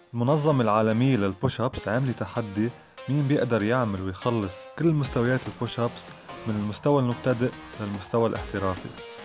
المنظمة العالمية للبوش ابس عاملة تحدي مين بيقدر يعمل ويخلص كل مستويات البوش ابس من المستوى المبتدئ للمستوى الاحترافي